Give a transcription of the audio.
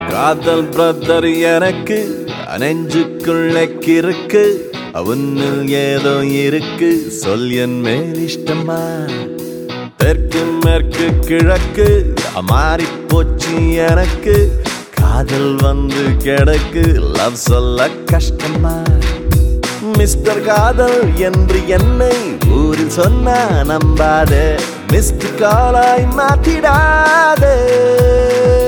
காதல் பிரதர் எனக்கு நெஞ்சுக்குள்ளே கிறுக்கு அவனில் ஏதோ இருக்கு சொல் என் மேல் இஷ்டமா தெற்கு மேற்கு கிழக்கு மாறி போச்சு எனக்கு காதல் வந்து கிடக்கு லவ் சொல்ல கஷ்டமா மிஸ்டர் காதல் என்று என்னை ஊரில் சொன்னா நம்பாதே மிஸ்டர் காலாய் மாத்திடாதே